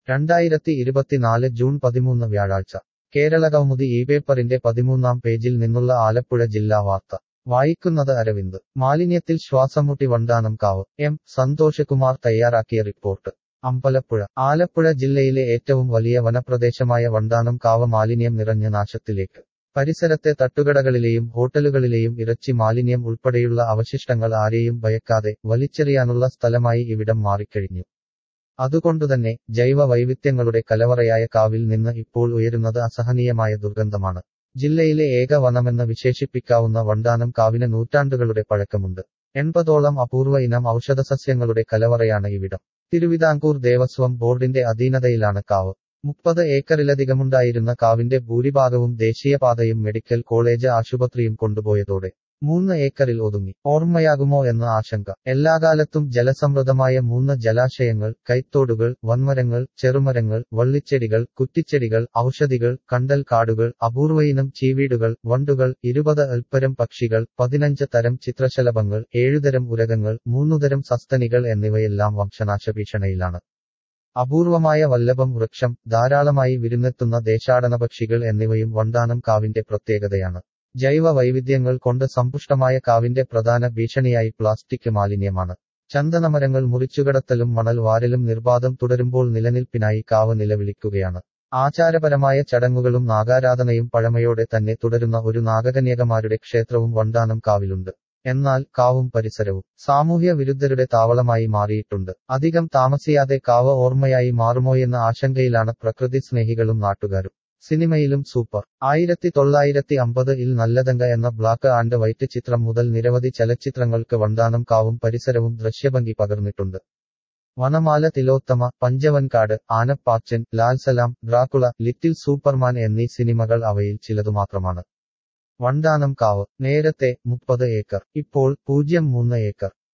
രണ്ടായിരത്തി ഇരുപത്തിനാല് ജൂൺ പതിമൂന്ന് വ്യാഴാഴ്ച കേരളകൗമുദി ഈ പേപ്പറിന്റെ പതിമൂന്നാം പേജിൽ നിന്നുള്ള ആലപ്പുഴ ജില്ലാ വാർത്ത വായിക്കുന്നത് അരവിന്ദ് മാലിന്യത്തിൽ ശ്വാസമുട്ടി വണ്ടാനം കാവ് എം സന്തോഷകുമാർ തയ്യാറാക്കിയ റിപ്പോർട്ട് അമ്പലപ്പുഴ ആലപ്പുഴ ജില്ലയിലെ ഏറ്റവും വലിയ വനപ്രദേശമായ വണ്ടാനം കാവ് മാലിന്യം നിറഞ്ഞ നാശത്തിലേക്ക് പരിസരത്തെ തട്ടുകടകളിലെയും ഹോട്ടലുകളിലെയും ഇറച്ചി മാലിന്യം ഉൾപ്പെടെയുള്ള അവശിഷ്ടങ്ങൾ ആരെയും ഭയക്കാതെ വലിച്ചെറിയാനുള്ള സ്ഥലമായി ഇവിടം മാറിക്കഴിഞ്ഞു അതുകൊണ്ടുതന്നെ ജൈവ വൈവിധ്യങ്ങളുടെ കലവറയായ കാവിൽ നിന്ന് ഇപ്പോൾ ഉയരുന്നത് അസഹനീയമായ ദുർഗന്ധമാണ് ജില്ലയിലെ ഏക വനമെന്ന് വിശേഷിപ്പിക്കാവുന്ന വണ്ടാനം കാവിന് നൂറ്റാണ്ടുകളുടെ പഴക്കമുണ്ട് എൺപതോളം അപൂർവ ഇനം ഔഷധസസ്യങ്ങളുടെ കലവറയാണ് ഇവിടം തിരുവിതാംകൂർ ദേവസ്വം ബോർഡിന്റെ അധീനതയിലാണ് കാവ് മുപ്പത് ഏക്കറിലധികമുണ്ടായിരുന്ന കാവിന്റെ ഭൂരിഭാഗവും ദേശീയപാതയും മെഡിക്കൽ കോളേജ് ആശുപത്രിയും കൊണ്ടുപോയതോടെ മൂന്ന് ഏക്കറിൽ ഒതുങ്ങി ഓർമ്മയാകുമോ എന്ന ആശങ്ക എല്ലാകാലത്തും ജലസമൃദ്ധമായ മൂന്ന് ജലാശയങ്ങൾ കൈത്തോടുകൾ വൻമരങ്ങൾ ചെറുമരങ്ങൾ വള്ളിച്ചെടികൾ കുറ്റിച്ചെടികൾ ഔഷധികൾ കണ്ടൽ കാടുകൾ അപൂർവയിനം ചീവീടുകൾ വണ്ടുകൾ ഇരുപത് അൽപ്പരം പക്ഷികൾ പതിനഞ്ച് തരം ചിത്രശലഭങ്ങൾ ഏഴുതരം ഉരകങ്ങൾ മൂന്നുതരം സസ്തനികൾ എന്നിവയെല്ലാം വംശനാശ ഭീഷണിയിലാണ് അപൂർവമായ വല്ലഭം വൃക്ഷം ധാരാളമായി വിരുന്നെത്തുന്ന ദേശാടനപക്ഷികൾ എന്നിവയും വണ്ടാനം കാവിന്റെ പ്രത്യേകതയാണ് ജൈവ വൈവിധ്യങ്ങൾ കൊണ്ട് സമ്പുഷ്ടമായ കാവിന്റെ പ്രധാന ഭീഷണിയായി പ്ലാസ്റ്റിക് മാലിന്യമാണ് ചന്ദനമരങ്ങൾ മുറിച്ചുകടത്തലും മണൽ വാരലും നിർബാധം തുടരുമ്പോൾ നിലനിൽപ്പിനായി കാവ് നിലവിളിക്കുകയാണ് ആചാരപരമായ ചടങ്ങുകളും നാഗാരാധനയും പഴമയോടെ തന്നെ തുടരുന്ന ഒരു നാഗകന്യകമാരുടെ ക്ഷേത്രവും വണ്ടാനം കാവിലുണ്ട് എന്നാൽ കാവും പരിസരവും സാമൂഹ്യ വിരുദ്ധരുടെ താവളമായി മാറിയിട്ടുണ്ട് അധികം താമസിയാതെ കാവ് ഓർമ്മയായി മാറുമോയെന്ന ആശങ്കയിലാണ് പ്രകൃതി സ്നേഹികളും നാട്ടുകാരും സിനിമയിലും സൂപ്പർ ആയിരത്തി തൊള്ളായിരത്തി അമ്പത് ഇൽ നല്ലതങ്ക എന്ന ബ്ലാക്ക് ആൻഡ് വൈറ്റ് ചിത്രം മുതൽ നിരവധി ചലച്ചിത്രങ്ങൾക്ക് വണ്ടാനം കാവും പരിസരവും ദൃശ്യഭംഗി പകർന്നിട്ടുണ്ട് Vanamala Thilothama Panchavankadu Anappachan Lal Salaam Dracula Little Superman എന്നീ സിനിമകൾ അവയിൽ ചിലതു മാത്രമാണ് വണ്ടാനം കാവ് നേരത്തെ മുപ്പത് ഏക്കർ ഇപ്പോൾ പൂജ്യം മൂന്ന് ഏക്കർ